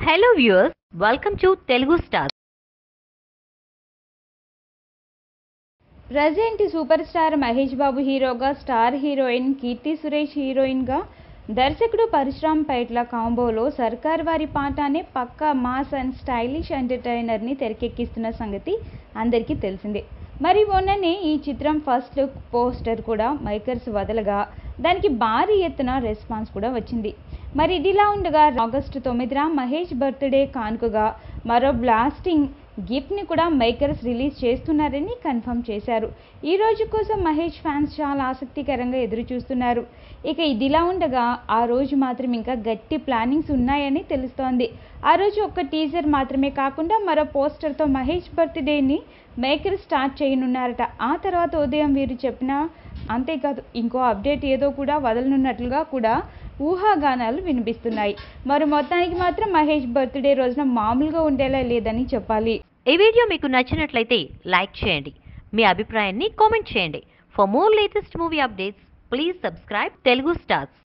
hello viewers welcome to Telugu star present super star Mahesh Babu హీరోగా star heroine కీర్తి సురేష్ హీరోయిన్గా దర్శకుడు పరశురామ్ పైట్ల కాంబోలో సర్కార్ వారి పాటానే పక్కా మాస్ అండ్ స్టైలిష్ ఎంటర్టైనర్ని తెరకెక్కిస్తున్న సంగతి అందరికీ తెలిసిందే మరి మొన్ననే ఈ చిత్రం ఫస్ట్ లుక్ పోస్టర్ కూడా మైకర్స్ వదలగా దానికి భారీ ఎత్తున రెస్పాన్స్ కూడా వచ్చింది మరి ఇదిలా ఉండగా ఆగస్టు తొమ్మిదిన మహేష్ బర్త్డే కానుకగా మరో బ్లాస్టింగ్ గిఫ్ట్ని కూడా మేకర్స్ రిలీజ్ చేస్తున్నారని కన్ఫర్మ్ చేశారు ఈ రోజు కోసం మహేష్ ఫ్యాన్స్ చాలా ఆసక్తికరంగా ఎదురు చూస్తున్నారు ఇక ఇదిలా ఉండగా ఆ రోజు మాత్రం ఇంకా గట్టి ప్లానింగ్స్ ఉన్నాయని తెలుస్తోంది ఆ రోజు ఒక్క టీజర్ మాత్రమే కాకుండా మరో పోస్టర్తో మహేష్ బర్త్డేని మేకర్ స్టార్ట్ చేయనున్నారట ఆ తర్వాత ఉదయం వీరు చెప్పిన అంతేకాదు ఇంకో అప్డేట్ ఏదో కూడా వదలనున్నట్లుగా కూడా ఊహాగానాలు వినిపిస్తున్నాయి మరి మొత్తానికి మాత్రం మహేష్ బర్త్డే రోజున మామూలుగా ఉండేలా లేదని చెప్పాలి ఈ వీడియో మీకు నచ్చినట్లయితే లైక్ చేయండి మీ అభిప్రాయాన్ని కామెంట్ చేయండి for more latest movie updates please subscribe Telugu stars